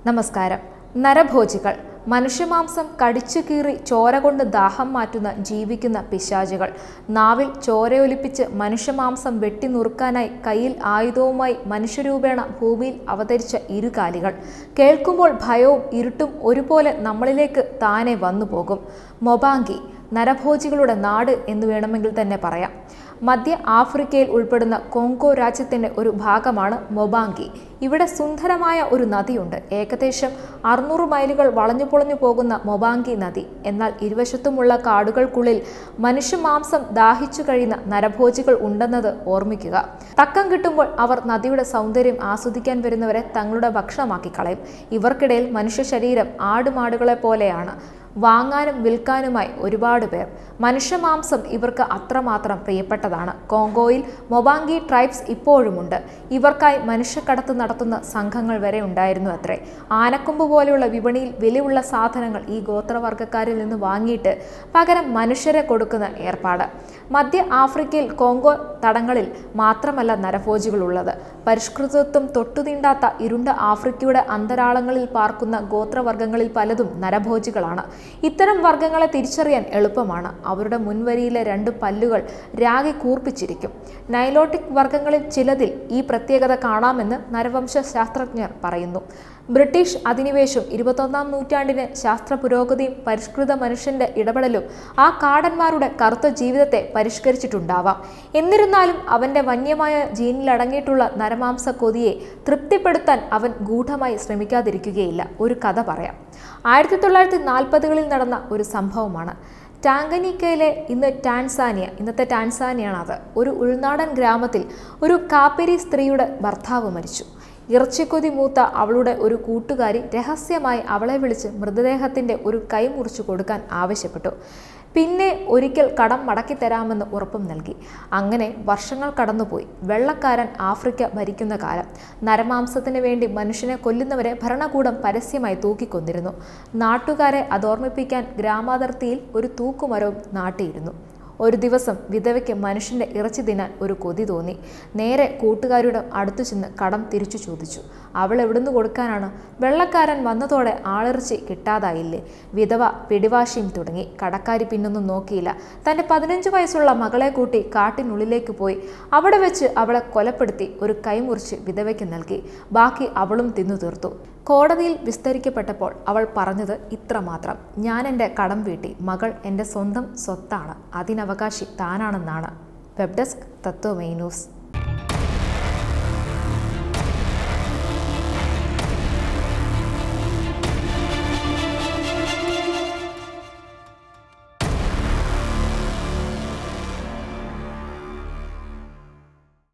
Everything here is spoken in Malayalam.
നമസ്കാരം നരഭോജികൾ മനുഷ്യമാംസം കടിച്ചു കീറി ചോര കൊണ്ട് ദാഹം മാറ്റുന്ന ജീവിക്കുന്ന പിശാചുകൾ നാവിൽ ചോരയൊലിപ്പിച്ച് മനുഷ്യമാംസം വെട്ടി നുറുക്കാനായി കയ്യിൽ ആയുധവുമായി മനുഷ്യരൂപേണ ഭൂമിയിൽ അവതരിച്ച ഇരുകാലികൾ കേൾക്കുമ്പോൾ ഭയവും ഇരുട്ടും ഒരുപോലെ നമ്മളിലേക്ക് താനെ വന്നു പോകും മൊബാങ്കി നരഭോജികളുടെ നാട് എന്ന് വേണമെങ്കിൽ തന്നെ പറയാം മധ്യ ആഫ്രിക്കയിൽ ഉൾപ്പെടുന്ന കോങ്കോ രാജ്യത്തിൻ്റെ ഒരു ഭാഗമാണ് മൊബാങ്കി ഇവിടെ സുന്ദരമായ ഒരു നദിയുണ്ട് ഏകദേശം അറുന്നൂറ് മൈലുകൾ വളഞ്ഞു പൊളഞ്ഞു പോകുന്ന മൊബാങ്കി നദി എന്നാൽ ഇരുവശത്തുമുള്ള കാടുകൾക്കുള്ളിൽ മനുഷ്യമാംസം ദാഹിച്ചു കഴിയുന്ന നരഭോജികൾ ഉണ്ടെന്നത് ഓർമ്മിക്കുക തക്കം കിട്ടുമ്പോൾ അവർ നദിയുടെ സൗന്ദര്യം ആസ്വദിക്കാൻ വരുന്നവരെ തങ്ങളുടെ ഭക്ഷണമാക്കി കളയും ഇവർക്കിടയിൽ മനുഷ്യ ശരീരം ആടുമാടുകളെ പോലെയാണ് വാങ്ങാനും വിൽക്കാനുമായി ഒരുപാട് പേർ മനുഷ്യമാംസം ഇവർക്ക് അത്രമാത്രം പ്രിയപ്പെട്ടതാണ് കോങ്കോയിൽ മൊബാങ്കി ട്രൈബ്സ് ഇപ്പോഴുമുണ്ട് ഇവർക്കായി മനുഷ്യക്കടത്ത് നടത്തുന്ന സംഘങ്ങൾ വരെ ഉണ്ടായിരുന്നു അത്രേ ആനക്കൊമ്പ് പോലെയുള്ള വിപണിയിൽ വിലയുള്ള സാധനങ്ങൾ ഈ ഗോത്രവർഗ്ഗക്കാരിൽ നിന്ന് വാങ്ങിയിട്ട് പകരം മനുഷ്യരെ കൊടുക്കുന്ന ഏർപ്പാട് മധ്യ ആഫ്രിക്കയിൽ കോങ്കോ തടങ്ങളിൽ മാത്രമല്ല നരഭോജികളുള്ളത് പരിഷ്കൃതത്വം തൊട്ടുതീണ്ടാത്ത ഇരുണ്ട ആഫ്രിക്കയുടെ അന്തരാളങ്ങളിൽ പാർക്കുന്ന ഗോത്രവർഗ്ഗങ്ങളിൽ പലതും നരഭോജികളാണ് ഇത്തരം വർഗ്ഗങ്ങളെ തിരിച്ചറിയാൻ എളുപ്പമാണ് അവരുടെ മുൻവരിയിലെ രണ്ട് പല്ലുകൾ രാഗി കൂർപ്പിച്ചിരിക്കും നൈലോട്ടിക് വർഗ്ഗങ്ങളിൽ ചിലതിൽ ഈ പ്രത്യേകത കാണാമെന്ന് നരവംശ ശാസ്ത്രജ്ഞർ പറയുന്നു ബ്രിട്ടീഷ് അധിനിവേശം ഇരുപത്തൊന്നാം നൂറ്റാണ്ടിന് ശാസ്ത്ര പുരോഗതിയും പരിഷ്കൃത മനുഷ്യന്റെ ഇടപെടലും ആ കാടന്മാരുടെ കറുത്ത ജീവിതത്തെ പരിഷ്കരിച്ചിട്ടുണ്ടാവാം എന്നിരുന്നാലും അവന്റെ വന്യമായ ജീനിലടങ്ങിയിട്ടുള്ള നരമാംസ കൊതിയെ തൃപ്തിപ്പെടുത്താൻ അവൻ ഗൂഢമായി ശ്രമിക്കാതിരിക്കുകയില്ല ഒരു കഥ പറയാം ആയിരത്തി തൊള്ളായിരത്തി നാൽപ്പതുകളിൽ നടന്ന ഒരു സംഭവമാണ് ടാങ്കനിക്കയിലെ ഇന്ന് ടാൻസാനിയ ഇന്നത്തെ ടാൻസാനിയാണ് അത് ഒരു ഉൾനാടൻ ഗ്രാമത്തിൽ ഒരു കാപ്പിരി സ്ത്രീയുടെ ഭർത്താവ് മരിച്ചു ഇറച്ചിക്കൊതി മൂത്ത അവളുടെ ഒരു കൂട്ടുകാരി രഹസ്യമായി അവളെ വിളിച്ച് മൃതദേഹത്തിൻ്റെ ഒരു കൈ മുറിച്ചു കൊടുക്കാൻ ആവശ്യപ്പെട്ടു പിന്നെ ഒരിക്കൽ കടം മടക്കിത്തരാമെന്ന് ഉറപ്പും നൽകി അങ്ങനെ വർഷങ്ങൾ കടന്നുപോയി വെള്ളക്കാരൻ ആഫ്രിക്ക ഭരിക്കുന്ന കാലം നരമാംസത്തിന് വേണ്ടി മനുഷ്യനെ കൊല്ലുന്നവരെ ഭരണകൂടം പരസ്യമായി തൂക്കിക്കൊന്നിരുന്നു നാട്ടുകാരെ അതോർമ്മിപ്പിക്കാൻ ഗ്രാമാതിർത്തിയിൽ ഒരു തൂക്കുമരവും നാട്ടിയിരുന്നു ഒരു ദിവസം വിധവയ്ക്ക് മനുഷ്യന്റെ ഇറച്ചി തിന്നാൻ ഒരു കൊതി തോന്നി നേരെ കൂട്ടുകാരുടെ അടുത്തു ചെന്ന് കടം തിരിച്ചു ചോദിച്ചു അവൾ എവിടുന്ന് കൊടുക്കാനാണ് വെള്ളക്കാരൻ വന്നതോടെ ആളിറച്ചി കിട്ടാതായില്ലേ വിധവ പിടിവാശിയും തുടങ്ങി കടക്കാരി പിന്നൊന്നും നോക്കിയില്ല തൻ്റെ പതിനഞ്ച് വയസ്സുള്ള മകളെ കൂട്ടി കാട്ടിനുള്ളിലേക്ക് പോയി അവിടെ വെച്ച് അവളെ കൊലപ്പെടുത്തി ഒരു കൈമുറിച്ച് വിധവയ്ക്ക് നൽകി ബാക്കി അവളും തിന്നു തീർത്തു കോടതിയിൽ വിസ്തരിക്കപ്പെട്ടപ്പോൾ അവൾ പറഞ്ഞത് ഇത്രമാത്രം ഞാൻ എൻ്റെ കടം വീട്ടി മകൾ എൻ്റെ സ്വന്തം സ്വത്താണ് അതിനവകാശി താനാണെന്നാണ് വെബ് ഡെസ്ക് തത്വമൈ ന്യൂസ്